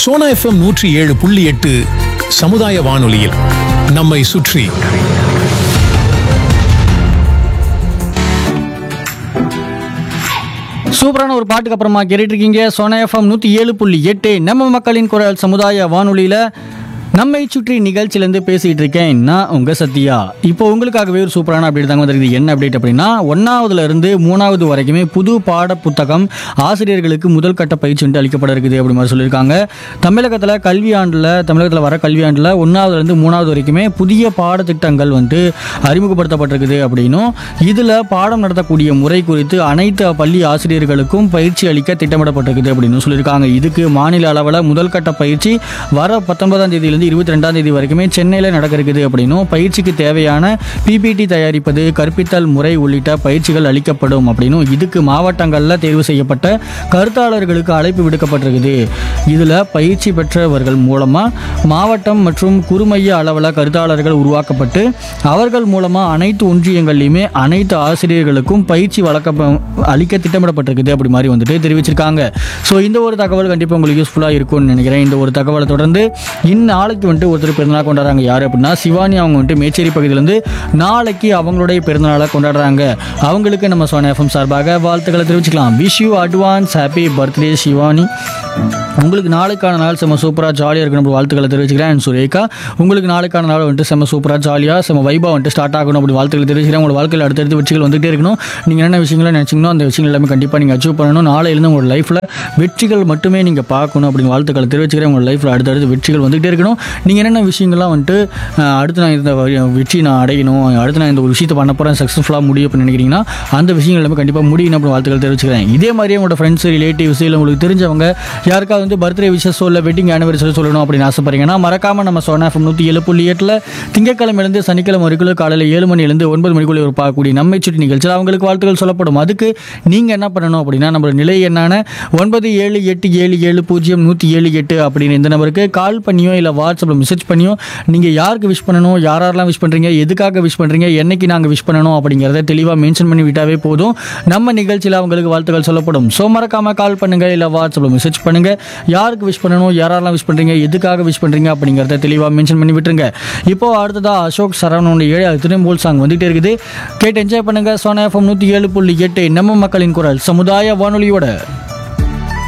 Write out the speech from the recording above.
Sona FM நூற்றி ஏழு புள்ளி எட்டு சமுதாய வானொலியில் நம்மை சுற்றி சூப்பரான ஒரு பாட்டுக்கு அப்புறமா கேட்டுட்டு இருக்கீங்க சோனா எஃப்எம் நூற்றி ஏழு புள்ளி எட்டு நம்ம மக்களின் குரல் சமுதாய வானொலியில் நம்மை சுற்றி நிகழ்ச்சியிலேருந்து பேசிகிட்டு இருக்கேன் நான் உங்கள் சத்யா இப்போ உங்களுக்காகவே ஒரு சூப்பரான அப்டேட் தாங்க வந்திருக்குது என்ன அப்டேட் அப்படின்னா ஒன்றாவதுல இருந்து மூணாவது வரைக்குமே புது பாட புத்தகம் ஆசிரியர்களுக்கு முதல் கட்ட பயிற்சி வந்து அளிக்கப்பட இருக்குது அப்படி மாதிரி சொல்லியிருக்காங்க தமிழகத்தில் கல்வி ஆண்டில் தமிழகத்தில் வர கல்வி ஆண்டில் ஒன்றாவதுலேருந்து மூணாவது வரைக்குமே புதிய பாடத்திட்டங்கள் வந்து அறிமுகப்படுத்தப்பட்டிருக்குது அப்படின்னும் இதில் பாடம் நடத்தக்கூடிய முறை குறித்து அனைத்து பள்ளி ஆசிரியர்களுக்கும் பயிற்சி அளிக்க திட்டமிடப்பட்டிருக்குது அப்படின்னு சொல்லியிருக்காங்க இதுக்கு மாநில அளவில் முதல் கட்ட பயிற்சி வர பத்தொன்பதாம் தேதியிலிருந்து இருபத்தி ரெண்டாம் தேதி வரைக்குமே சென்னையில் நடக்க இருக்குது அப்படின்னும் பயிற்சிக்கு தேவையான பிபிடி தயாரிப்பது கற்பித்தல் முறை உள்ளிட்ட பயிற்சிகள் அளிக்கப்படும் அப்படின்னும் இதுக்கு மாவட்டங்களில் தேர்வு செய்யப்பட்ட கருத்தாளர்களுக்கு அழைப்பு விடுக்கப்பட்டிருக்குது இதில் பயிற்சி பெற்றவர்கள் மூலமாக மாவட்டம் மற்றும் குறுமைய அளவில் கருத்தாளர்கள் உருவாக்கப்பட்டு அவர்கள் மூலமாக அனைத்து ஒன்றியங்கள்லையுமே அனைத்து ஆசிரியர்களுக்கும் பயிற்சி வழக்க அளிக்க திட்டமிடப்பட்டிருக்குது அப்படி மாதிரி வந்துட்டு தெரிவிச்சிருக்காங்க ஸோ இந்த ஒரு தகவல் கண்டிப்பாக உங்களுக்கு யூஸ்ஃபுல்லாக இருக்கும்னு நினைக்கிறேன் இந்த ஒரு தகவலை தொடர்ந்து இந்நாளைக்கு வந்துட்டு ஒருத்தர் பிறந்தநாள் கொண்டாடுறாங்க யார் அப்படின்னா சிவானி அவங்க வந்துட்டு மேச்சேரி பகுதியிலேருந்து நாளைக்கு அவங்களுடைய பிறந்தநாளை கொண்டாடுறாங்க அவங்களுக்கு நம்ம சோனா எஃப்எம் சார்பாக வாழ்த்துக்களை தெரிவிச்சுக்கலாம் wish you advance happy birthday Shivani உங்களுக்கு நாளைக்கான நாள் செம்ம சூப்பராக ஜாலியாக இருக்கணும் அப்படி வாழ்த்துக்களை தெரிவிச்சுக்கிறேன் And சுரேகா உங்களுக்கு நாளைக்கான நாள் வந்துட்டு செம்ம சூப்பராக ஜாலியாக செம்ம வைபா வந்துட்டு ஸ்டார்ட் ஆகணும் அப்படி வாழ்த்துக்களை தெரிவிச்சுக்கிறேன் உங்களோட வாழ்க்கையில் அடுத்தடுத்து வெற்றிகள் வந்துகிட்டே இருக்கணும் நீங்கள் என்ன விஷயங்களை நினச்சிங்களோ அந்த விஷயங்கள் எல்லாமே கண்டிப்பாக நீங்கள் அச்சீவ் பண்ணணும் நாளையிலேருந்து உங்களோட லைஃப்பில் வெற்றிகள் மட்டுமே நீங்கள் பார்க்கணும் அப்படின்னு வாழ்த்துக்களை தெரிவிச்சுக்கிறேன் உங்களோட லைஃப்பில் அடுத்தடுத்து வெற்றிகள் வந்துகிட்டே இருக்கணும் நீங்கள் என்னென்ன விஷயங்கள்லாம் வந்துட்டு அஹ், அடுத்து நான் இந்த வ- வெற்றி நான் அடையணும் அடுத்து நான் இந்த ஒரு விஷயத்தை பண்ண போகிறேன் சக்ஸஸ்ஃபுல்லாக முடியும் அப்படின்னு நினைக்கிறீங்கன்னா அந்த விஷயங்கள் எல்லாமே கண்டிப்பாக முடியும் அப்படின்னு வாழ்த்துக்கள் தெரிவிச்சுக்கிறேன் இதே மாதிரியே உங்களோட ஃப்ரெண்ட்ஸ் ரிலேட்டிவ்ஸ் இல்லை உங்களுக்கு தெரிஞ்சவங்க யாருக்காவது வந்து பர்த்டே விஷஸோ இல்லை வெட்டிங் ஆனிவர்சரி சொல்லணும் அப்படின்னு ஆசைப்படுறீங்கன்னா மறக்காம நம்ம சோனா எஃப்எம் நூற்றி ஏழு புள்ளி எட்டில் திங்கக்கிழமையிலேருந்து சனிக்கிழமை வரைக்கும் காலையில் ஏழு மணிலேருந்து ஒன்பது மணிக்குள்ளே ஒரு பார்க்கக்கூடிய நம்மை சுற்றி நிகழ்ச்சியில் அவங்களுக்கு வாழ்த்துக்கள் சொல்லப்படும் அதுக்கு நீங்கள் என்ன பண்ணணும் அப்படின்னா நம்மளோட நிலை என்னான ஒன்பது ஏழு எட்டு ஏழு ஏழு பூஜ்ஜியம் நூற்றி ஏழு எட்டு அப்படின்னு இந்த நம்பருக்கு கால் பண்ணியோ இல்லை வாட்ஸ்அப்பில் மெசேஜ் பண்ணியோ நீங்கள் யாருக்கு விஷ் பண்ணணும் யார் யாரெல்லாம் விஷ் பண்ணுறீங்க எதுக்காக விஷ் பண்ணுறீங்க என்னைக்கு நாங்கள் விஷ் பண்ணணும் அப்படிங்கிறத தெளிவாக மென்ஷன் பண்ணி விட்டாவே போதும் நம்ம நிகழ்ச்சியில் அவங்களுக்கு வாழ்த்துக்கள் சொல்லப்படும் ஸோ மறக்காம கால் பண்ணுங்க இல்லை வாட்ஸ்அப்பில் மெசேஜ் பண்ணுங்க யாருக்கு விஷ் பண்ணணும் யாரெல்லாம் விஷ் பண்ணுறீங்க எதுக்காக விஷ் பண்ணுறீங்க அப்படிங்கிறத தெளிவாக மென்ஷன் பண்ணி விட்டுருங்க இப்போ அடுத்ததா அசோக் சரவணோட ஏழு திரும்போல் சாங் வந்துட்டே இருக்குது கேட்டு என்ஜாய் பண்ணுங்க சோனா எஃப்எம் நூற்றி ஏழு புள்ளி எட்டு நம்ம மக்களின் குரல் சமுதாய வானொலியோட